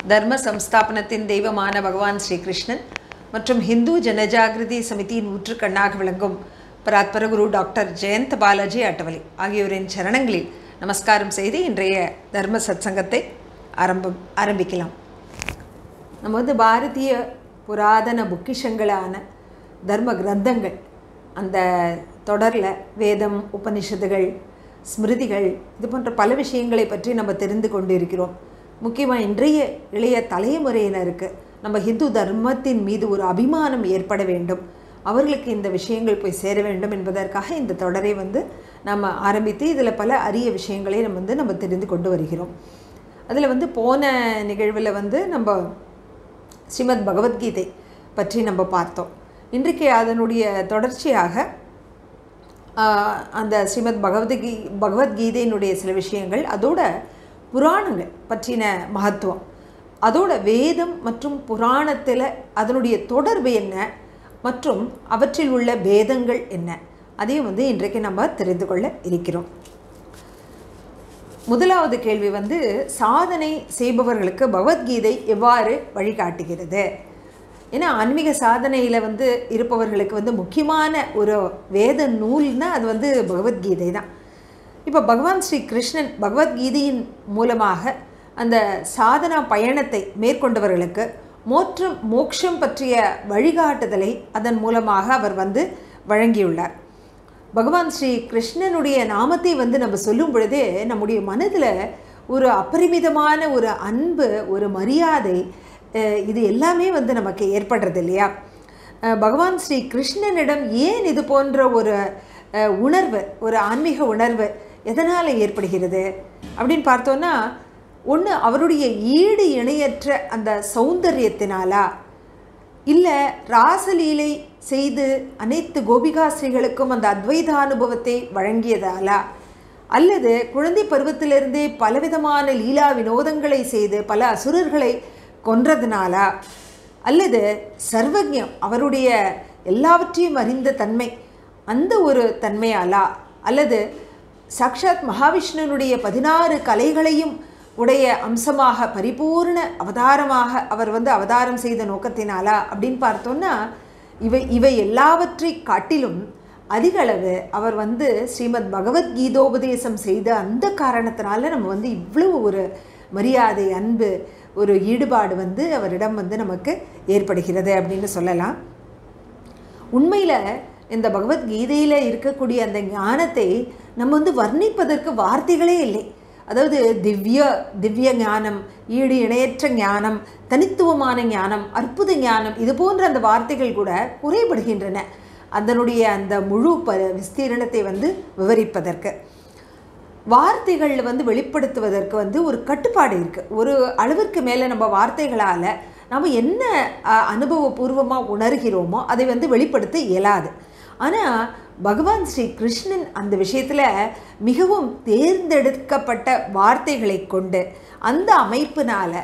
தர்ம சம்ஸ்தாபனத்தின் தெய்வமான பகவான் ஸ்ரீகிருஷ்ணன் மற்றும் ஹிந்து ஜனஜாகிருதி சமிதியின் ஊற்றுக்கண்ணாக விளங்கும் பராத்பர குரு டாக்டர் ஜெயந்த் பாலாஜி அட்டவலி ஆகியோரின் சரணங்களில் நமஸ்காரம் செய்து இன்றைய தர்ம சத்சங்கத்தை ஆரம்பம் ஆரம்பிக்கலாம் நம்ம வந்து பாரதிய புராதன பொக்கிஷங்களான தர்ம கிரந்தங்கள் அந்த தொடரில் வேதம் உபனிஷத்துகள் ஸ்மிருதிகள் இது போன்ற பல விஷயங்களை பற்றி நம்ம தெரிந்து கொண்டு இருக்கிறோம் முக்கியமாக இன்றைய இளைய தலைமுறையினருக்கு நம்ம ஹிந்து தர்மத்தின் மீது ஒரு அபிமானம் ஏற்பட வேண்டும் அவர்களுக்கு இந்த விஷயங்கள் போய் சேர வேண்டும் என்பதற்காக இந்த தொடரை வந்து நம்ம ஆரம்பித்து இதில் பல அரிய விஷயங்களை நம்ம வந்து நம்ம தெரிந்து கொண்டு வருகிறோம் அதில் வந்து போன நிகழ்வில் வந்து நம்ம ஸ்ரீமத் பகவத்கீதை பற்றி நம்ம பார்த்தோம் இன்றைக்கு அதனுடைய தொடர்ச்சியாக ஆஹ், அந்த ஸ்ரீமத் பகவத்கீ பகவத்கீதையினுடைய சில விஷயங்கள் அதோட புராணங்கள் பற்றின மகத்துவம் அதோட வேதம் மற்றும் புராணத்தில் அதனுடைய தொடர்பு என்ன மற்றும் அவற்றில் உள்ள பேதங்கள் என்ன அதையும் வந்து இன்றைக்கு நம்ம தெரிந்து கொள்ள இருக்கிறோம் முதலாவது கேள்வி வந்து சாதனை செய்பவர்களுக்கு பகவத்கீதை எவ்வாறு வழிகாட்டுகிறது ஏன்னா ஆன்மீக சாதனையில் வந்து இருப்பவர்களுக்கு வந்து முக்கியமான ஒரு வேத நூல்னா அது வந்து பகவத்கீதை தான் இப்போ பகவான் ஸ்ரீ கிருஷ்ணன் பகவத்கீதையின் மூலமாக அந்த சாதனா பயணத்தை மேற்கொண்டவர்களுக்கு மோற்றம் மோட்சம் பற்றிய வழிகாட்டுதலை அதன் மூலமாக அவர் வந்து வழங்கியுள்ளார் பகவான் ஸ்ரீ கிருஷ்ணனுடைய நாமத்தை வந்து நம்ம சொல்லும் பொழுதே நம்முடைய மனதில் ஒரு அபரிமிதமான ஒரு அன்பு ஒரு மரியாதை அஹ், இது எல்லாமே வந்து நமக்கு ஏற்படுறது இல்லையா அஹ், பகவான் ஸ்ரீ கிருஷ்ணனிடம் ஏன் இது போன்ற ஒரு அஹ், உணர்வு ஒரு ஆன்மீக உணர்வு எதனால் ஏற்படுகிறது அப்படின்னு பார்த்தோன்னா ஒன்று அவருடைய ஈடு இணையற்ற அந்த சௌந்தரியத்தினாலா இல்லை ராசலீலை செய்து அனைத்து கோபிகாஸ்ரீகளுக்கும் அந்த அத்வைத அனுபவத்தை வழங்கியதாலா அல்லது குழந்தை பருவத்திலிருந்தே பலவிதமான லீலா வினோதங்களை செய்து பல அசுரர்களை கொன்றதுனாலா அல்லது சர்வஜம் அவருடைய எல்லாவற்றையும் அறிந்த தன்மை அந்த ஒரு தன்மையாலா அல்லது சாக்ஷாத் மகாவிஷ்ணுனுடைய பதினாறு கலைகளையும் உடைய அம்சமாக பரிபூர்ண அவதாரமாக அவர் வந்து அவதாரம் செய்த நோக்கத்தினாலா அப்படின்னு பார்த்தோன்னா இவை இவை எல்லாவற்றை காட்டிலும் அதிகளவு அவர் வந்து ஸ்ரீமத் பகவத்கீதோபதேசம் செய்த அந்த காரணத்தினால நம்ம வந்து இவ்வளவு ஒரு மரியாதை அன்பு ஒரு ஈடுபாடு வந்து அவரிடம் வந்து நமக்கு ஏற்படுகிறது அப்படின்னு சொல்லலாம் உண்மையில் இந்த பகவத்கீதையில் இருக்கக்கூடிய அந்த ஞானத்தை நம்ம வந்து வர்ணிப்பதற்கு வார்த்தைகளே இல்லை அதாவது திவ்ய திவ்ய ஞானம் ஈடு இணையற்ற ஞானம் தனித்துவமான ஞானம் அற்புத ஞானம் இது போன்ற அந்த வார்த்தைகள் கூட குறைபடுகின்றன அதனுடைய அந்த முழு ப விஸ்தீரணத்தை வந்து விவரிப்பதற்கு வார்த்தைகள் வந்து வெளிப்படுத்துவதற்கு வந்து ஒரு கட்டுப்பாடு இருக்குது ஒரு அளவிற்கு மேலே நம்ம வார்த்தைகளால் நம்ம என்ன அஹ், அனுபவபூர்வமாக உணர்கிறோமோ அதை வந்து வெளிப்படுத்த இயலாது ஆனால் பகவான் ஸ்ரீ கிருஷ்ணன் அந்த விஷயத்தில் மிகவும் தேர்ந்தெடுக்கப்பட்ட வார்த்தைகளை கொண்டு அந்த அமைப்பினால்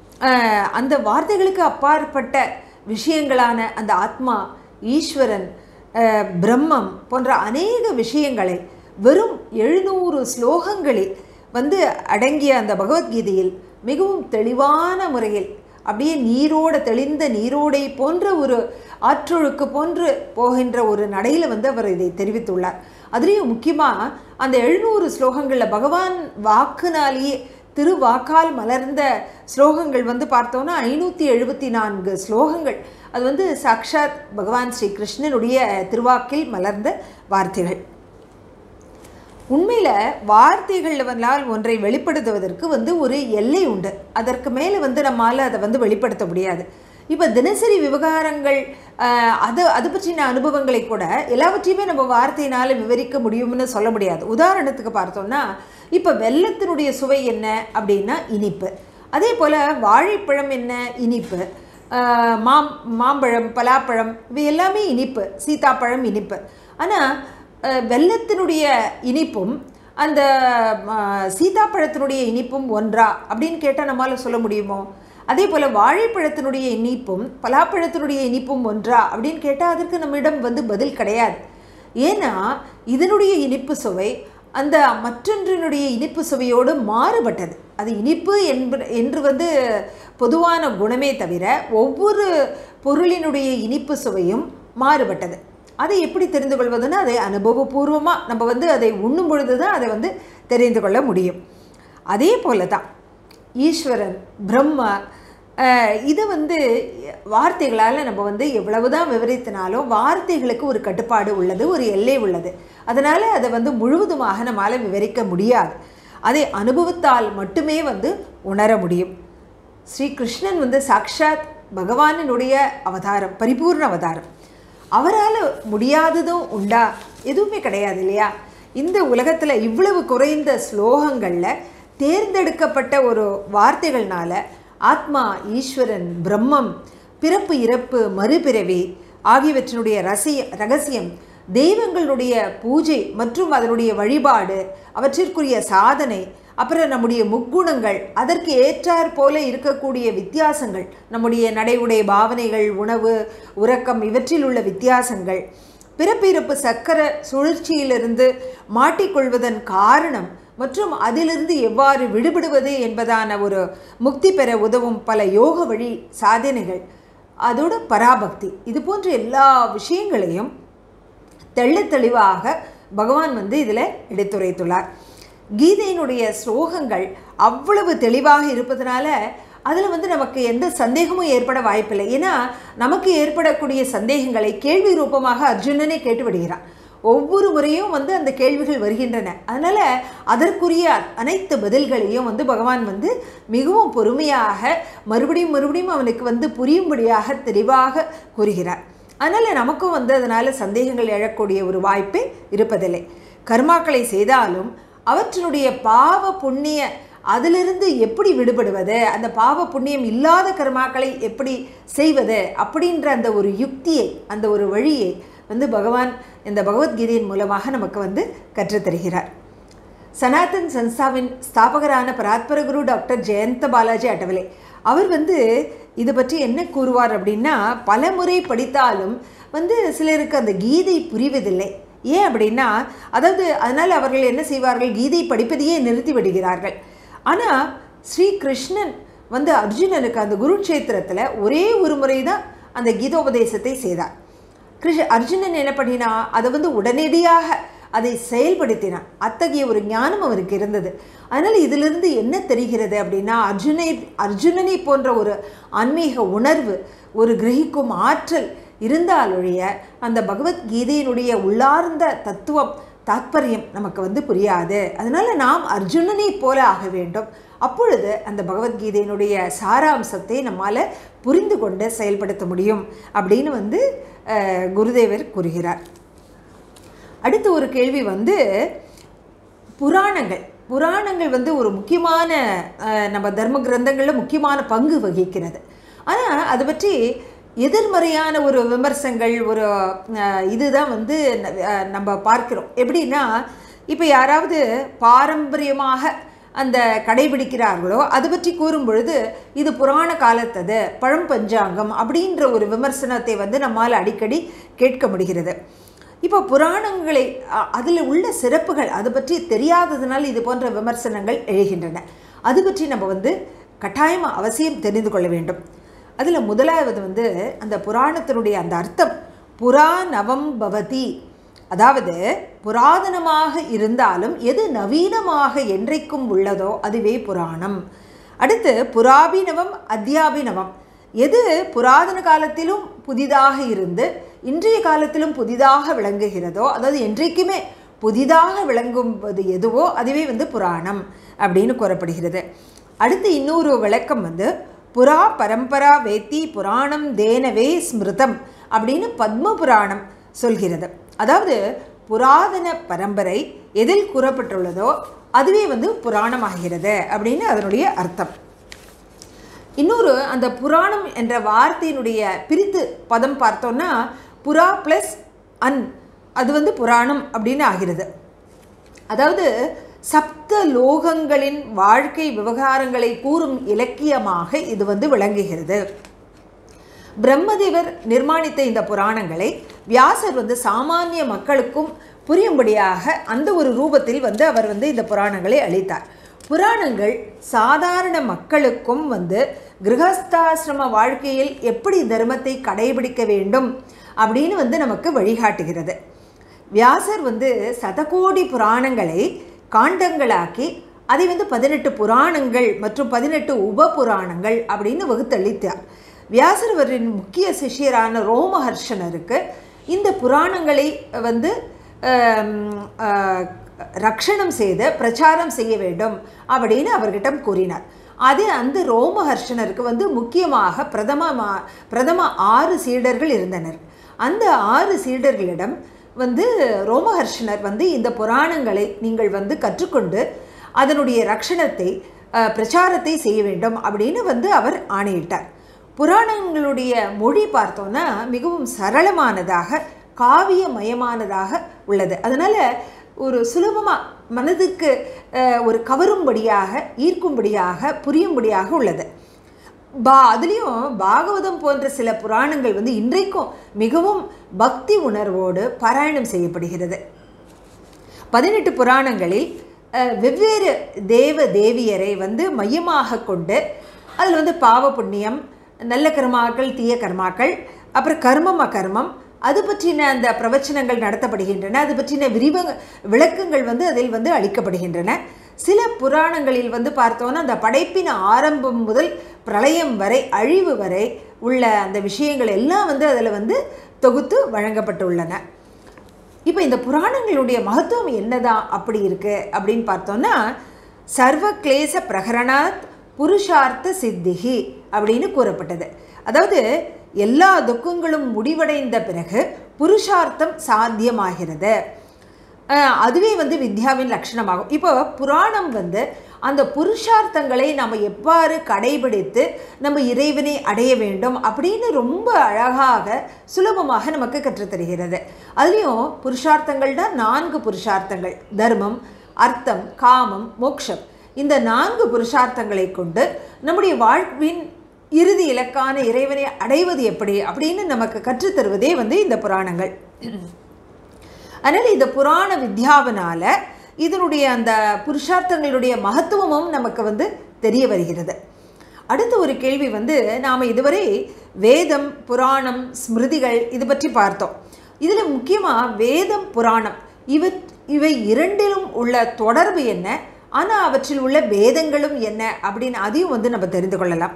அந்த வார்த்தைகளுக்கு அப்பாற்பட்ட விஷயங்களான அந்த ஆத்மா ஈஸ்வரன் அஹ், பிரம்மம் போன்ற அநேக விஷயங்களை வெறும் எழுநூறு ஸ்லோகங்களில் வந்து அடங்கிய அந்த பகவத்கீதையில் மிகவும் தெளிவான முறையில் அப்படியே நீரோட தெளிந்த நீரோடை போன்ற ஒரு ஆற்றொழுக்கு போன்று போகின்ற ஒரு நடையில் வந்து அவர் இதை தெரிவித்துள்ளார் அதுலேயும் முக்கியமாக அந்த எழுநூறு ஸ்லோகங்களில் பகவான் வாக்குனாலேயே திருவாக்கால் மலர்ந்த ஸ்லோகங்கள் வந்து பார்த்தோன்னா ஐநூற்றி எழுபத்தி நான்கு ஸ்லோகங்கள் அது வந்து சாக்ஷாத் பகவான் ஸ்ரீ கிருஷ்ணனுடைய திருவாக்கில் மலர்ந்த வார்த்தைகள் உண்மையில் வார்த்தைகளால் ஒன்றை வெளிப்படுத்துவதற்கு வந்து ஒரு எல்லை உண்டு அதற்கு மேலே வந்து நம்மால் அதை வந்து வெளிப்படுத்த முடியாது இப்போ தினசரி விவகாரங்கள் ஆஹ், அது அது பற்றின அனுபவங்களை கூட எல்லாவற்றையுமே நம்ம வார்த்தையினால் விவரிக்க முடியும்னு சொல்ல முடியாது உதாரணத்துக்கு பார்த்தோம்னா இப்போ வெள்ளத்தினுடைய சுவை என்ன அப்படின்னா இனிப்பு அதே போல் வாழைப்பழம் என்ன இனிப்பு ஆஹ், மாம் மாம்பழம் பலாப்பழம் இவை எல்லாமே இனிப்பு சீதாப்பழம் இனிப்பு ஆனால் அஹ், வெல்லத்தினுடைய இனிப்பும் அந்த அஹ், சீதாப்பழத்தினுடைய இனிப்பும் ஒன்றா அப்படின்னு கேட்டால் நம்மளால் சொல்ல முடியுமோ அதே போல் வாழைப்பழத்தினுடைய இனிப்பும் பலாப்பழத்தினுடைய இனிப்பும் ஒன்றா அப்படின்னு கேட்டால் அதற்கு நம்மிடம் வந்து பதில் கிடையாது ஏன்னா இதனுடைய இனிப்பு சுவை அந்த மற்றொன்றினுடைய இனிப்பு சுவையோடு மாறுபட்டது அது இனிப்பு என்ப என்று வந்து பொதுவான குணமே தவிர ஒவ்வொரு பொருளினுடைய இனிப்பு சுவையும் மாறுபட்டது அதை எப்படி தெரிந்து கொள்வதுன்னா அதை அனுபவபூர்வமாக நம்ம வந்து அதை உண்ணும் பொழுது தான் அதை வந்து தெரிந்து கொள்ள முடியும் அதே போல தான் ஈஸ்வரன் பிரம்மா அஹ், இதை வந்து வார்த்தைகளால் நம்ம வந்து எவ்வளவு தான் விவரித்தினாலும் வார்த்தைகளுக்கு ஒரு கட்டுப்பாடு உள்ளது ஒரு எல்லை உள்ளது அதனால் அதை வந்து முழுவதுமாக நம்மால் விவரிக்க முடியாது அதை அனுபவத்தால் மட்டுமே வந்து உணர முடியும் ஸ்ரீ கிருஷ்ணன் வந்து சாக்ஷாத் பகவானினுடைய அவதாரம் பரிபூர்ண அவதாரம் அவரால் முடியாததும் உண்டா எதுவுமே கிடையாது இல்லையா இந்த உலகத்தில் இவ்வளவு குறைந்த ஸ்லோகங்களில் தேர்ந்தெடுக்கப்பட்ட ஒரு வார்த்தைகள்னால ஆத்மா ஈஸ்வரன் பிரம்மம் பிறப்பு இறப்பு மறுபிறவி ஆகியவற்றினுடைய ரசிய ரகசியம் தெய்வங்களுடைய பூஜை மற்றும் அதனுடைய வழிபாடு அவற்றிற்குரிய சாதனை அப்புறம் நம்முடைய முக்குணங்கள் அதற்கு ஏற்றாற் போல இருக்கக்கூடிய வித்தியாசங்கள் நம்முடைய நடை உடை பாவனைகள் உணவு உறக்கம் இவற்றில் உள்ள வித்தியாசங்கள் பிறப்பிறப்பு சக்கர சுழற்சியிலிருந்து மாட்டிக்கொள்வதன் காரணம் மற்றும் அதிலிருந்து எவ்வாறு விடுபடுவது என்பதான ஒரு முக்தி பெற உதவும் பல யோக வழி சாதனைகள் அதோட பராபக்தி இது போன்ற எல்லா விஷயங்களையும் தெள்ளத் தெளிவாக பகவான் வந்து இதில் எடுத்துரைத்துள்ளார் கீதையினுடைய ஸ்லோகங்கள் அவ்வளவு தெளிவாக இருப்பதனால அதில் வந்து நமக்கு எந்த சந்தேகமும் ஏற்பட வாய்ப்பில்லை ஏன்னா நமக்கு ஏற்படக்கூடிய சந்தேகங்களை கேள்வி ரூபமாக அர்ஜுனனே கேட்டு விடுகிறான் ஒவ்வொரு முறையும் வந்து அந்த கேள்விகள் வருகின்றன அதனால் அதற்குரிய அனைத்து பதில்களையும் வந்து பகவான் வந்து மிகவும் பொறுமையாக மறுபடியும் மறுபடியும் அவனுக்கு வந்து புரியும்படியாக தெளிவாக கூறுகிறார் அதனால் நமக்கும் வந்து அதனால் சந்தேகங்கள் எழக்கூடிய ஒரு வாய்ப்பே இருப்பதில்லை கர்மாக்களை செய்தாலும் அவற்றினுடைய பாவ புண்ணிய அதிலிருந்து எப்படி விடுபடுவது அந்த பாவ புண்ணியம் இல்லாத கர்மாக்களை எப்படி செய்வது அப்படின்ற அந்த ஒரு யுக்தியை அந்த ஒரு வழியை வந்து பகவான் இந்த பகவத்கீதையின் மூலமாக நமக்கு வந்து கற்றுத்தருகிறார் சனாதன் சன்ஸ்தாவின் ஸ்தாபகரான பராத்பர குரு டாக்டர் ஜெயந்த பாலாஜி அட்டவலே அவர் வந்து இது பற்றி என்ன கூறுவார் அப்படின்னா பல முறை படித்தாலும் வந்து சிலருக்கு அந்த கீதை புரிவதில்லை ஏன் அப்படின்னா அதாவது அதனால் அவர்கள் என்ன செய்வார்கள் கீதை படிப்பதையே நிறுத்தி விடுகிறார்கள் ஆனால் ஸ்ரீ கிருஷ்ணன் வந்து அர்ஜுனனுக்கு அந்த குருட்சேத்திரத்தில் ஒரே ஒரு முறை தான் அந்த கீதோபதேசத்தை செய்தார் கிருஷ் அர்ஜுனன் என்ன பண்ணினா அதை வந்து உடனடியாக அதை செயல்படுத்தினான் அத்தகைய ஒரு ஞானம் அவருக்கு இருந்தது அதனால் இதிலிருந்து என்ன தெரிகிறது அப்படின்னா அர்ஜுனை அர்ஜுனனை போன்ற ஒரு ஆன்மீக உணர்வு ஒரு கிரகிக்கும் ஆற்றல் இருந்தாலொழிய அந்த பகவத்கீதையினுடைய உள்ளார்ந்த தத்துவம் தாத்பரியம் நமக்கு வந்து புரியாது அதனால் நாம் அர்ஜுனனை போல ஆக வேண்டும் அப்பொழுது அந்த பகவத்கீதையினுடைய சாராம்சத்தை நம்மால் புரிந்து கொண்டு செயல்படுத்த முடியும் அப்படின்னு வந்து அஹ், குருதேவர் கூறுகிறார் அடுத்த ஒரு கேள்வி வந்து புராணங்கள் புராணங்கள் வந்து ஒரு முக்கியமான அஹ், நம்ம தர்ம கிரந்தங்களில் முக்கியமான பங்கு வகிக்கிறது ஆனால் அதை பற்றி எதிர்மறையான ஒரு விமர்சனங்கள் ஒரு அஹ், இதுதான் வந்து அஹ், நம்ம பார்க்கிறோம் எப்படின்னா இப்போ யாராவது பாரம்பரியமாக அந்த கடைபிடிக்கிறார்களோ அது பற்றி கூறும் பொழுது இது புராண காலத்தது பழம்பஞ்சாங்கம் அப்படின்ற ஒரு விமர்சனத்தை வந்து நம்மால் அடிக்கடி கேட்க முடிகிறது இப்போ புராணங்களை அதில் உள்ள சிறப்புகள் அது பற்றி தெரியாததுனால இது போன்ற விமர்சனங்கள் எழுகின்றன அது பற்றி நம்ம வந்து கட்டாயம் அவசியம் தெரிந்து கொள்ள வேண்டும் அதில் முதலாவது வந்து அந்த புராணத்தினுடைய அந்த அர்த்தம் புரா நவம் பவதி அதாவது புராதனமாக இருந்தாலும் எது நவீனமாக என்றைக்கும் உள்ளதோ அதுவே புராணம் அடுத்து புராபினவம் அத்தியாபினவம் எது புராதன காலத்திலும் புதிதாக இருந்து இன்றைய காலத்திலும் புதிதாக விளங்குகிறதோ அதாவது என்றைக்குமே புதிதாக விளங்குவது எதுவோ அதுவே வந்து புராணம் அப்படின்னு கூறப்படுகிறது அடுத்து இன்னொரு விளக்கம் வந்து புரா பரம்பரா வேத்தி புராணம் தேனவே ஸ்மிருதம் அப்படின்னு பத்ம புராணம் சொல்கிறது அதாவது புராதன பரம்பரை எதில் கூறப்பட்டுள்ளதோ அதுவே வந்து புராணமாகிறது அப்படின்னு அதனுடைய அர்த்தம் இன்னொரு அந்த புராணம் என்ற வார்த்தையினுடைய பிரித்து பதம் பார்த்தோன்னா புறா ப்ளஸ் அன் அது வந்து புராணம் அப்படின்னு ஆகிறது அதாவது சப்த லோகங்களின் வாழ்க்கை விவகாரங்களை கூறும் இலக்கியமாக இது வந்து விளங்குகிறது பிரம்மதேவர் நிர்மாணித்த இந்த புராணங்களை வியாசர் வந்து சாமானிய மக்களுக்கும் புரியும்படியாக அந்த ஒரு ரூபத்தில் வந்து அவர் வந்து இந்த புராணங்களை அளித்தார் புராணங்கள் சாதாரண மக்களுக்கும் வந்து கிரகஸ்தாசிரம வாழ்க்கையில் எப்படி தர்மத்தை கடைபிடிக்க வேண்டும் அப்படின்னு வந்து நமக்கு வழிகாட்டுகிறது வியாசர் வந்து சதகோடி புராணங்களை காண்டங்களாக்கி அதை வந்து பதினெட்டு புராணங்கள் மற்றும் பதினெட்டு உப புராணங்கள் அப்படின்னு வகுத்தளித்தார் வியாசர்வரின் முக்கிய சிஷ்யரான ரோமஹர்ஷனருக்கு இந்த புராணங்களை வந்து ரக்ஷணம் செய்து பிரச்சாரம் செய்ய வேண்டும் அப்படின்னு அவர்கிட்ட கூறினார் அது அந்த ரோமஹர்ஷனருக்கு வந்து முக்கியமாக பிரதம பிரதம ஆறு சீடர்கள் இருந்தனர் அந்த ஆறு சீடர்களிடம் வந்து ரோமஹர்ஷனர் வந்து இந்த புராணங்களை நீங்கள் வந்து கற்றுக்கொண்டு அதனுடைய ரக்ஷணத்தை பிரச்சாரத்தை செய்ய வேண்டும் அப்படின்னு வந்து அவர் ஆணையிட்டார் புராணங்களுடைய மொழி பார்த்தோன்னா மிகவும் சரளமானதாக காவியமயமானதாக உள்ளது அதனால் ஒரு சுலபமாக மனதுக்கு ஒரு கவரும்படியாக ஈர்க்கும்படியாக புரியும்படியாக உள்ளது பா அதுலேயும் பாகவதம் போன்ற சில புராணங்கள் வந்து இன்றைக்கும் மிகவும் பக்தி உணர்வோடு பாராயணம் செய்யப்படுகிறது பதினெட்டு புராணங்களில் வெவ்வேறு தேவ தேவியரை வந்து மையமாக கொண்டு அதில் வந்து பாவ புண்ணியம் நல்ல கர்மாக்கள் தீய கர்மாக்கள் அப்புறம் கர்மம் அகர்மம் அது பற்றின அந்த பிரவச்சனங்கள் நடத்தப்படுகின்றன அது பற்றின விரிவ விளக்கங்கள் வந்து அதில் வந்து அளிக்கப்படுகின்றன சில புராணங்களில் வந்து பார்த்தோன்னா அந்த படைப்பின் ஆரம்பம் முதல் பிரளயம் வரை அழிவு வரை உள்ள அந்த விஷயங்கள் எல்லாம் வந்து அதில் வந்து தொகுத்து வழங்கப்பட்டுள்ளன இப்போ இந்த புராணங்களுடைய மகத்துவம் என்னதான் அப்படி இருக்குது அப்படின்னு பார்த்தோன்னா சர்வ கிளேச பிரகரணாத் புருஷார்த்த சித்திகி அப்படின்னு கூறப்பட்டது அதாவது எல்லா துக்கங்களும் முடிவடைந்த பிறகு புருஷார்த்தம் சாத்தியமாகிறது அதுவே வந்து வித்யாவின் லட்சணமாகும் இப்போ புராணம் வந்து அந்த புருஷார்த்தங்களை நம்ம எவ்வாறு கடைபிடித்து நம்ம இறைவனை அடைய வேண்டும் அப்படின்னு ரொம்ப அழகாக சுலபமாக நமக்கு கற்றுத்தருகிறது அதுலேயும் புருஷார்த்தங்கள் தான் நான்கு புருஷார்த்தங்கள் தர்மம் அர்த்தம் காமம் மோக்ஷம் இந்த நான்கு புருஷார்த்தங்களை கொண்டு நம்முடைய வாழ்வின் இறுதி இலக்கான இறைவனை அடைவது எப்படி அப்படின்னு நமக்கு கற்றுத்தருவதே வந்து இந்த புராணங்கள் அதனால் இந்த புராண வித்யாவினால இதனுடைய அந்த புருஷார்த்தங்களுடைய மகத்துவமும் நமக்கு வந்து தெரிய வருகிறது அடுத்த ஒரு கேள்வி வந்து நாம் இதுவரை வேதம் புராணம் ஸ்மிருதிகள் இது பற்றி பார்த்தோம் இதில் முக்கியமாக வேதம் புராணம் இவ இவை இரண்டிலும் உள்ள தொடர்பு என்ன ஆனால் அவற்றில் உள்ள வேதங்களும் என்ன அப்படின்னு அதையும் வந்து நம்ம தெரிந்து கொள்ளலாம்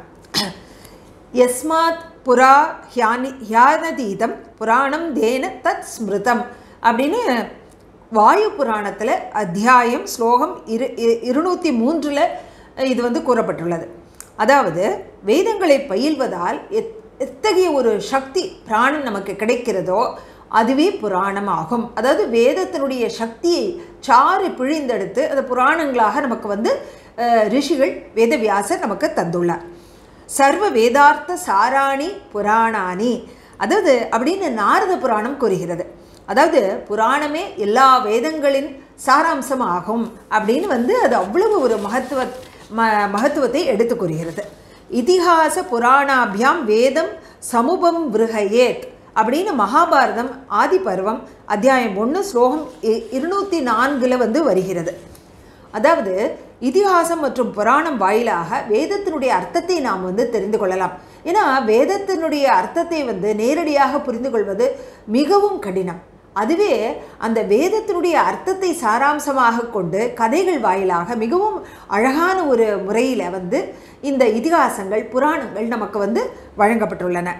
யஸ்மாத் புரா ஹியானி ஹியானதீதம் புராணம் தேன தத் ஸ்மிருதம் அப்படின்னு வாயு புராணத்தில் அத்தியாயம் ஸ்லோகம் இரு இருநூற்றி மூன்றில் இது வந்து கூறப்பட்டுள்ளது அதாவது வேதங்களை பயில்வதால் எத் எத்தகைய ஒரு சக்தி பிராணம் நமக்கு கிடைக்கிறதோ அதுவே புராணம் ஆகும் அதாவது வேதத்தினுடைய சக்தியை சாறு பிழிந்தெடுத்து அது புராணங்களாக நமக்கு வந்து ரிஷிகள் வேதவியாசர் நமக்கு தந்துள்ளார் சர்வ வேதார்த்த சாராணி புராணானி அதாவது அப்படின்னு நாரத புராணம் கூறுகிறது அதாவது புராணமே எல்லா வேதங்களின் சாராம்சம் ஆகும் அப்படின்னு வந்து அது அவ்வளவு ஒரு மகத்துவ ம மகத்துவத்தை எடுத்து கூறுகிறது இதிகாச புராணாபியாம் வேதம் சமுபம் விருகையேத் அப்படின்னு மகாபாரதம் ஆதி பருவம் அத்தியாயம் ஒன்று ஸ்லோகம் இருநூற்றி நான்கில் வந்து வருகிறது அதாவது இதிகாசம் மற்றும் புராணம் வாயிலாக வேதத்தினுடைய அர்த்தத்தை நாம் வந்து தெரிந்து கொள்ளலாம் ஏன்னா வேதத்தினுடைய அர்த்தத்தை வந்து நேரடியாக புரிந்து கொள்வது மிகவும் கடினம் அதுவே அந்த வேதத்தினுடைய அர்த்தத்தை சாராம்சமாக கொண்டு கதைகள் வாயிலாக மிகவும் அழகான ஒரு முறையில் வந்து இந்த இதிகாசங்கள் புராணங்கள் நமக்கு வந்து வழங்கப்பட்டுள்ளன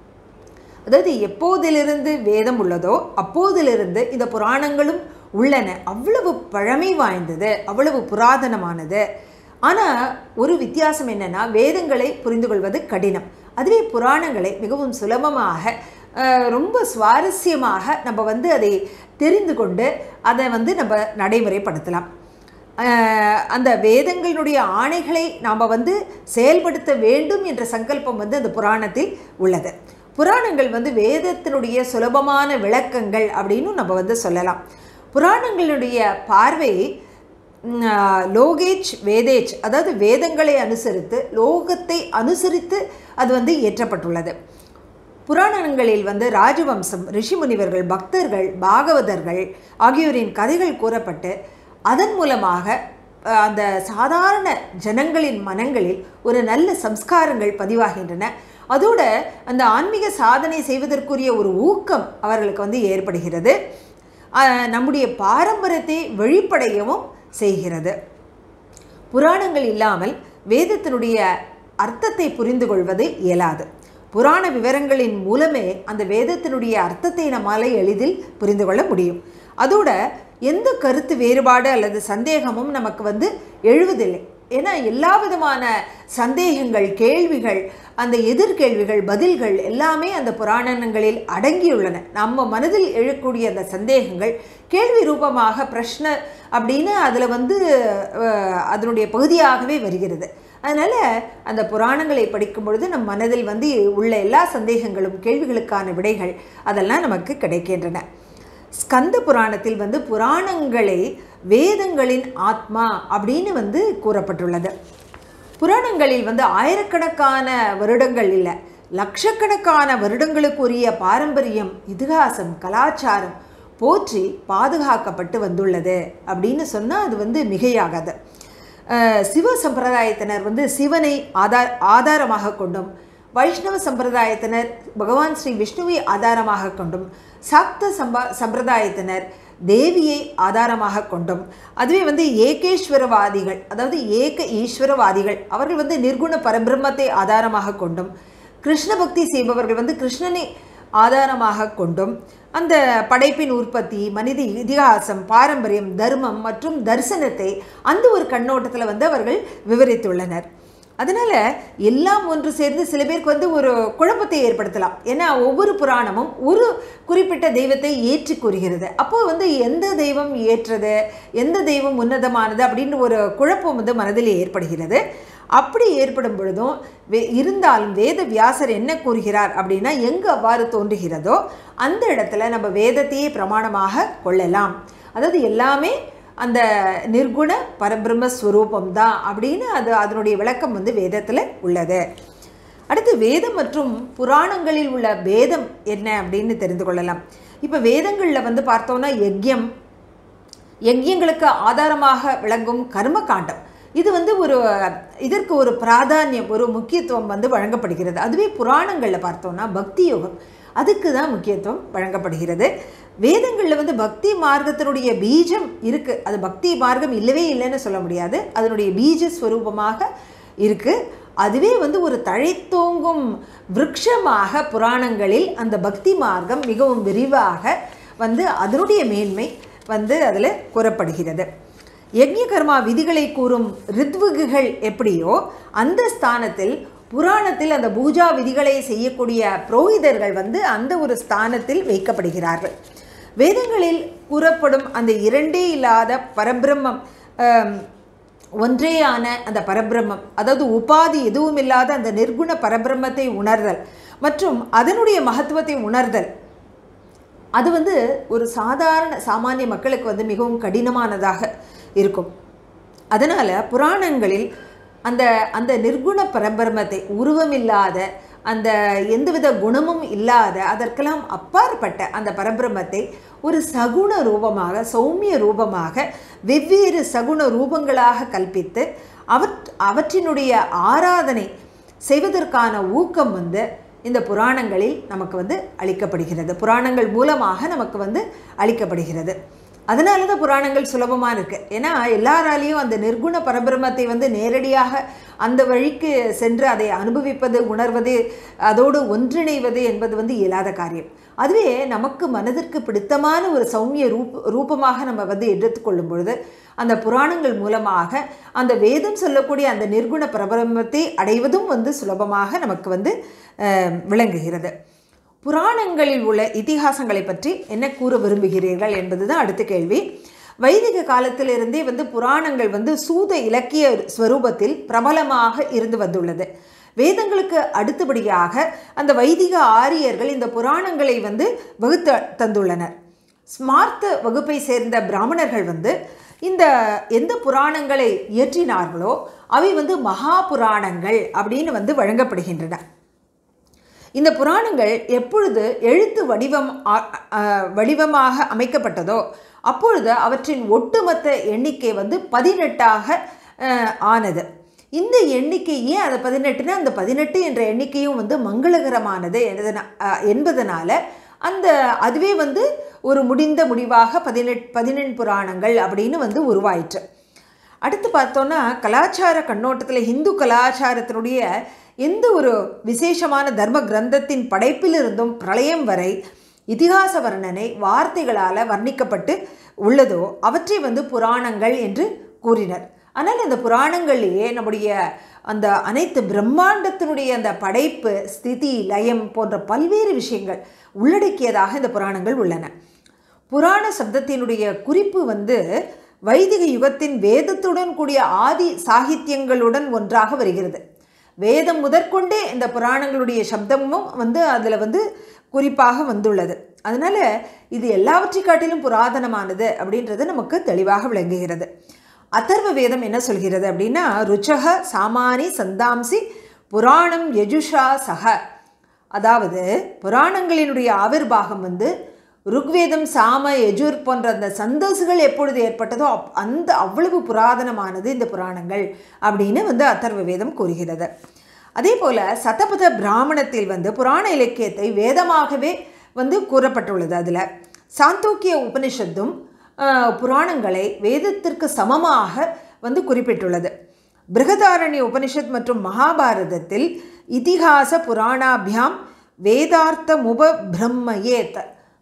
அதாவது எப்போதிலிருந்து வேதம் உள்ளதோ அப்போதிலிருந்து இந்த புராணங்களும் உள்ளன அவ்வளவு பழமை வாய்ந்தது அவ்வளவு புராதனமானது ஆனால் ஒரு வித்தியாசம் என்னென்னா வேதங்களை புரிந்து கொள்வது கடினம் அதுவே புராணங்களை மிகவும் சுலபமாக அஹ், ரொம்ப சுவாரஸ்யமாக நம்ம வந்து அதை தெரிந்து கொண்டு அதை வந்து நம்ம நடைமுறைப்படுத்தலாம் அஹ், அந்த வேதங்களுடைய ஆணைகளை நாம் வந்து செயல்படுத்த வேண்டும் என்ற சங்கல்பம் வந்து அந்த புராணத்தில் உள்ளது புராணங்கள் வந்து வேதத்தினுடைய சுலபமான விளக்கங்கள் அப்படின்னு நம்ம வந்து சொல்லலாம் புராணங்களுடைய பார்வை ம், ஆ, லோகேச் வேதேச் அதாவது வேதங்களை அனுசரித்து லோகத்தை அனுசரித்து அது வந்து இயற்றப்பட்டுள்ளது புராணங்களில் வந்து ராஜவம்சம் ரிஷிமுனிவர்கள் பக்தர்கள் பாகவதர்கள் ஆகியோரின் கதைகள் கூறப்பட்டு அதன் மூலமாக அஹ், அந்த சாதாரண ஜனங்களின் மனங்களில் ஒரு நல்ல சம்ஸ்காரங்கள் பதிவாகின்றன அதோட அந்த ஆன்மீக சாதனை செய்வதற்குரிய ஒரு ஊக்கம் அவர்களுக்கு வந்து ஏற்படுகிறது அஹ், நம்முடைய பாரம்பரியத்தை வெளிப்படையவும் செய்கிறது புராணங்கள் இல்லாமல் வேதத்தினுடைய அர்த்தத்தை புரிந்து கொள்வது இயலாது புராண விவரங்களின் மூலமே அந்த வேதத்தினுடைய அர்த்தத்தை நம்மால் எளிதில் புரிந்து கொள்ள முடியும் அதோட எந்த கருத்து வேறுபாடு அல்லது சந்தேகமும் நமக்கு வந்து எழுவதில்லை ஏன்னா எல்லா விதமான சந்தேகங்கள் கேள்விகள் அந்த எதிர்கேள்விகள் பதில்கள் எல்லாமே அந்த புராணங்களில் அடங்கியுள்ளன நம்ம மனதில் எழக்கூடிய அந்த சந்தேகங்கள் கேள்வி ரூபமாக பிரஷ்ன அப்படின்னு அதில் வந்து அஹ், அதனுடைய பகுதியாகவே வருகிறது அதனால் அந்த புராணங்களை படிக்கும் பொழுது நம் மனதில் வந்து உள்ள எல்லா சந்தேகங்களும் கேள்விகளுக்கான விடைகள் அதெல்லாம் நமக்கு கிடைக்கின்றன ஸ்கந்த புராணத்தில் வந்து புராணங்களை வேதங்களின் ஆத்மா அப்படின்னு வந்து கூறப்பட்டுள்ளது புராணங்களில் வந்து ஆயிரக்கணக்கான வருடங்கள் இல்லை லட்சக்கணக்கான வருடங்களுக்குரிய பாரம்பரியம் இதிகாசம் கலாச்சாரம் போற்றி பாதுகாக்கப்பட்டு வந்துள்ளது அப்படின்னு சொன்னால் அது வந்து மிகையாகாது அஹ், சிவ சம்பிரதாயத்தினர் வந்து சிவனை ஆதார் ஆதாரமாக கொண்டும் வைஷ்ணவ சம்பிரதாயத்தினர் பகவான் ஸ்ரீ விஷ்ணுவை ஆதாரமாக கொண்டும் சாக்த சம்பா சம்பிரதாயத்தினர் தேவியை ஆதாரமாக கொண்டும் அதுவே வந்து ஏகேஸ்வரவாதிகள் அதாவது ஏக ஈஸ்வரவாதிகள் அவர்கள் வந்து நிர்குண பரபிரம்மத்தை ஆதாரமாக கொண்டும் கிருஷ்ண பக்தி செய்பவர்கள் வந்து கிருஷ்ணனை ஆதாரமாக கொண்டும் அந்த படைப்பின் உற்பத்தி மனித இதிகாசம் பாரம்பரியம் தர்மம் மற்றும் தரிசனத்தை அந்த ஒரு கண்ணோட்டத்தில் வந்து அவர்கள் விவரித்துள்ளனர் அதனால் எல்லாம் ஒன்று சேர்ந்து சில பேருக்கு வந்து ஒரு குழப்பத்தை ஏற்படுத்தலாம் ஏன்னா ஒவ்வொரு புராணமும் ஒரு குறிப்பிட்ட தெய்வத்தை ஏற்றி கூறுகிறது அப்போ வந்து எந்த தெய்வம் ஏற்றது எந்த தெய்வம் உன்னதமானது அப்படின்னு ஒரு குழப்பம் வந்து மனதில் ஏற்படுகிறது அப்படி ஏற்படும் பொழுதும் வே இருந்தாலும் வேத வியாசர் என்ன கூறுகிறார் அப்படின்னா எங்கு அவ்வாறு தோன்றுகிறதோ அந்த இடத்துல நம்ம வேதத்தையே பிரமாணமாக கொள்ளலாம் அதாவது எல்லாமே அந்த நிர்குண பரபிரம்ம ஸ்வரூபம் தான் அப்படின்னு அது அதனுடைய விளக்கம் வந்து வேதத்தில் உள்ளது அடுத்து வேதம் மற்றும் புராணங்களில் உள்ள வேதம் என்ன அப்படின்னு தெரிந்து கொள்ளலாம் இப்போ வேதங்களில் வந்து பார்த்தோம்னா யஜ்யம் யஜ்யங்களுக்கு ஆதாரமாக விளங்கும் கர்ம காண்டம் இது வந்து ஒரு இதற்கு ஒரு பிராதானியம் ஒரு முக்கியத்துவம் வந்து வழங்கப்படுகிறது அதுவே புராணங்களில் பார்த்தோம்னா பக்தி யோகம் அதுக்கு தான் முக்கியத்துவம் வழங்கப்படுகிறது வேதங்களில் வந்து பக்தி மார்க்கத்தினுடைய பீஜம் இருக்குது அது பக்தி மார்க்கம் இல்லவே இல்லைன்னு சொல்ல முடியாது அதனுடைய பீஜ ஸ்வரூபமாக இருக்குது அதுவே வந்து ஒரு தழைத்தோங்கும் விருட்சமாக புராணங்களில் அந்த பக்தி மார்க்கம் மிகவும் விரிவாக வந்து அதனுடைய மேன்மை வந்து அதில் கூறப்படுகிறது யக்ஞ கர்மா விதிகளை கூறும் ரித்விகுகள் எப்படியோ அந்த ஸ்தானத்தில் புராணத்தில் அந்த பூஜா விதிகளை செய்யக்கூடிய புரோகிதர்கள் வந்து அந்த ஒரு ஸ்தானத்தில் வைக்கப்படுகிறார்கள் வேதங்களில் கூறப்படும் அந்த இரண்டே இல்லாத பரபிரம்மம் ஆம், ஒன்றேயான அந்த பரபிரம்மம் அதாவது உபாதி எதுவும் இல்லாத அந்த நிர்குண பரபிரம்மத்தை உணர்தல் மற்றும் அதனுடைய மகத்துவத்தை உணர்தல் அது வந்து ஒரு சாதாரண சாமானிய மக்களுக்கு வந்து மிகவும் கடினமானதாக இருக்கும் அதனால் புராணங்களில் அந்த அந்த நிர்குண பரபிரமத்தை உருவமில்லாத அந்த எந்தவித குணமும் இல்லாத அதற்கெல்லாம் அப்பாற்பட்ட அந்த பரபிரமத்தை ஒரு சகுண ரூபமாக சௌமிய ரூபமாக வெவ்வேறு சகுண ரூபங்களாக கல்பித்து அவற் அவற்றினுடைய ஆராதனை செய்வதற்கான ஊக்கம் வந்து இந்த புராணங்களில் நமக்கு வந்து அளிக்கப்படுகிறது புராணங்கள் மூலமாக நமக்கு வந்து அளிக்கப்படுகிறது அதனால தான் புராணங்கள் சுலபமாக இருக்குது ஏன்னா எல்லாராலையும் அந்த நிர்குண பரபிரமத்தை வந்து நேரடியாக அந்த வழிக்கு சென்று அதை அனுபவிப்பது உணர்வது அதோடு ஒன்றிணைவது என்பது வந்து இயலாத காரியம் அதுவே நமக்கு மனதிற்கு பிடித்தமான ஒரு சௌமிய ரூப் ரூபமாக நம்ம வந்து எடுத்துக்கொள்ளும் பொழுது அந்த புராணங்கள் மூலமாக அந்த வேதம் சொல்லக்கூடிய அந்த நிர்குண பிரபரமத்தை அடைவதும் வந்து சுலபமாக நமக்கு வந்து அஹ், விளங்குகிறது புராணங்களில் உள்ள இதிகாசங்களை பற்றி என்ன கூற விரும்புகிறீர்கள் என்பது தான் அடுத்த கேள்வி வைதிக காலத்திலிருந்தே வந்து புராணங்கள் வந்து சூத இலக்கிய ஸ்வரூபத்தில் பிரபலமாக இருந்து வந்துள்ளது வேதங்களுக்கு அடுத்தபடியாக அந்த வைதிக ஆரியர்கள் இந்த புராணங்களை வந்து வகுத்து தந்துள்ளனர் ஸ்மார்த்த வகுப்பை சேர்ந்த பிராமணர்கள் வந்து இந்த எந்த புராணங்களை இயற்றினார்களோ அவை வந்து மகா புராணங்கள் அப்படின்னு வந்து வழங்கப்படுகின்றன இந்த புராணங்கள் எப்பொழுது எழுத்து வடிவம் ஆ- ஆ, வடிவமாக அமைக்கப்பட்டதோ அப்பொழுது அவற்றின் ஒட்டுமொத்த எண்ணிக்கை வந்து பதினெட்டாக அஹ், ஆனது இந்த எண்ணிக்கை ஏன் அது பதினெட்டுனா அந்த பதினெட்டு என்ற எண்ணிக்கையும் வந்து மங்களகரமானது என்பதனா- அஹ், என்பதனால அந்த அதுவே வந்து ஒரு முடிந்த முடிவாக பதினெட் பதினெண் புராணங்கள் அப்படின்னு வந்து உருவாயிற்று அடுத்து பார்த்தோன்னா கலாச்சார கண்ணோட்டத்தில் இந்து கலாச்சாரத்தினுடைய எந்த ஒரு விசேஷமான தர்ம கிரந்தத்தின் படைப்பிலிருந்தும் பிரளயம் வரை இதிகாச வர்ணனை வார்த்தைகளால் வர்ணிக்கப்பட்டு உள்ளதோ அவற்றை வந்து புராணங்கள் என்று கூறினர் ஆனால் இந்த புராணங்கள்லேயே நம்முடைய அந்த அனைத்து பிரம்மாண்டத்தினுடைய அந்த படைப்பு ஸ்திதி லயம் போன்ற பல்வேறு விஷயங்கள் உள்ளடக்கியதாக இந்த புராணங்கள் உள்ளன புராண சப்தத்தினுடைய குறிப்பு வந்து வைதிக யுகத்தின் வேதத்துடன் கூடிய ஆதி சாகித்யங்களுடன் ஒன்றாக வருகிறது வேதம் முதற்கொண்டே இந்த புராணங்களுடைய சப்தமும் வந்து அதில் வந்து குறிப்பாக வந்துள்ளது அதனால் இது எல்லாவற்றை காட்டிலும் புராதனமானது அப்படின்றது நமக்கு தெளிவாக விளங்குகிறது அதர்வ வேதம் என்ன சொல்கிறது அப்படின்னா ருச்சக சாமானி சந்தாம்சி புராணம் யஜுஷா சக அதாவது புராணங்களினுடைய ஆவிர்வாகம் வந்து ருக்வேதம் சாம யஜுர் போன்ற அந்த சந்தோசுகள் எப்பொழுது ஏற்பட்டதோ அப்- அந்த அவ்வளவு புராதனமானது இந்த புராணங்கள் அப்படின்னு வந்து அதர்வ வேதம் கூறுகிறது அதே போல் சதபத பிராமணத்தில் வந்து புராண இலக்கியத்தை வேதமாகவே வந்து கூறப்பட்டுள்ளது அதில் சாந்தோக்கிய உபனிஷத்தும் ஆஹ், புராணங்களை வேதத்திற்கு சமமாக வந்து குறிப்பிட்டுள்ளது பிருகதாரண்ய உபனிஷத் மற்றும் மகாபாரதத்தில் இதிகாச புராணாபியாம் வேதார்த்த முப பிரம்மயேத்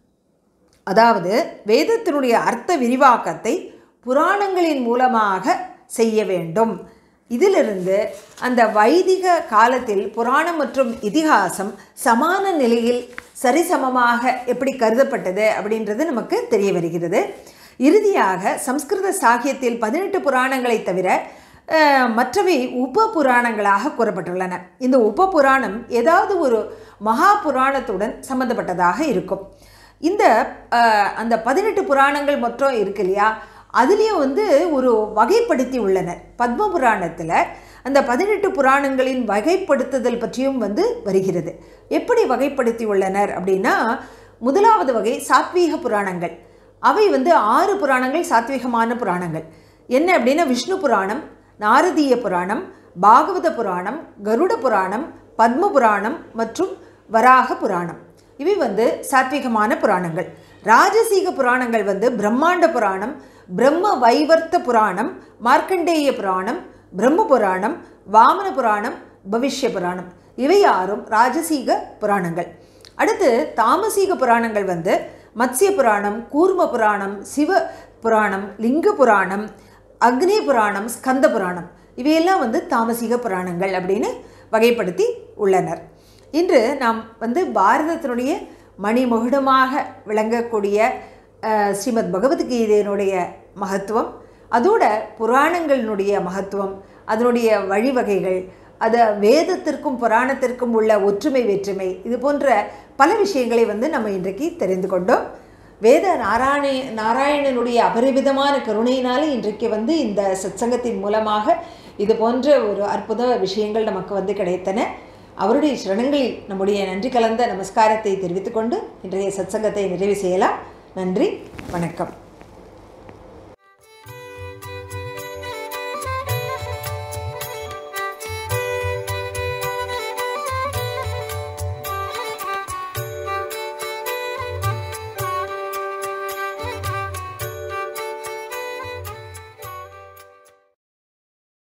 அதாவது வேதத்தினுடைய அர்த்த விரிவாக்கத்தை புராணங்களின் மூலமாக செய்ய வேண்டும் இதிலிருந்து அந்த வைதிக காலத்தில் புராணம் மற்றும் இதிகாசம் சமான நிலையில் சரிசமமாக எப்படி கருதப்பட்டது அப்படின்றது நமக்கு தெரிய வருகிறது இறுதியாக சம்ஸ்கிருத சாகியத்தில் பதினெட்டு புராணங்களை தவிர அஹ், மற்றவை உப புராணங்களாக கூறப்பட்டுள்ளன இந்த உப புராணம் ஏதாவது ஒரு மகா புராணத்துடன் சம்பந்தப்பட்டதாக இருக்கும் இந்த அஹ், அந்த பதினெட்டு புராணங்கள் மொத்தம் இருக்கு இல்லையா அதுலேயும் வந்து ஒரு வகைப்படுத்தி உள்ளனர் பத்ம புராணத்தில் அந்த பதினெட்டு புராணங்களின் வகைப்படுத்துதல் பற்றியும் வந்து வருகிறது எப்படி வகைப்படுத்தி உள்ளனர் அப்படின்னா முதலாவது வகை சாத்வீக புராணங்கள் அவை வந்து ஆறு புராணங்கள் சாத்வீகமான புராணங்கள் என்ன அப்படின்னா விஷ்ணு புராணம் நாரதீய புராணம் பாகவத புராணம் கருட புராணம் பத்ம புராணம் மற்றும் வராக புராணம் இவை வந்து சாத்விகமான புராணங்கள் ராஜசீக புராணங்கள் வந்து பிரம்மாண்ட புராணம் பிரம்ம வைவர்த்த புராணம் மார்க்கண்டேய புராணம் பிரம்ம புராணம் வாமன புராணம் பவிஷ்ய புராணம் இவை ஆறும் ராஜசீக புராணங்கள் அடுத்து தாமசீக புராணங்கள் வந்து மத்ஸ்ய புராணம் கூர்ம புராணம் சிவ புராணம் லிங்க புராணம் அக்னி புராணம் ஸ்கந்த புராணம் இவையெல்லாம் வந்து தாமசீக புராணங்கள் அப்படின்னு வகைப்படுத்தி உள்ளனர் இன்று நாம் வந்து பாரதத்தினுடைய மணிமகுடமாக விளங்கக்கூடிய அஹ், ஸ்ரீமத் பகவத்கீதையினுடைய மகத்துவம் அதோட புராணங்களினுடைய மகத்துவம் அதனுடைய வழிவகைகள் அது வேதத்திற்கும் புராணத்திற்கும் உள்ள ஒற்றுமை வேற்றுமை இது போன்ற பல விஷயங்களை வந்து நம்ம இன்றைக்கு தெரிந்து கொண்டோம் வேத நாராயண நாராயணனுடைய அபரிமிதமான கருணையினாலே இன்றைக்கு வந்து இந்த சத்சங்கத்தின் மூலமாக இது போன்ற ஒரு அற்புத விஷயங்கள் நமக்கு வந்து கிடைத்தன அவருடைய சரணங்களில் நம்முடைய நன்றி கலந்த நமஸ்காரத்தை தெரிவித்துக்கொண்டு இன்றைய சத்சங்கத்தை நிறைவு செய்யலாம் நன்றி வணக்கம்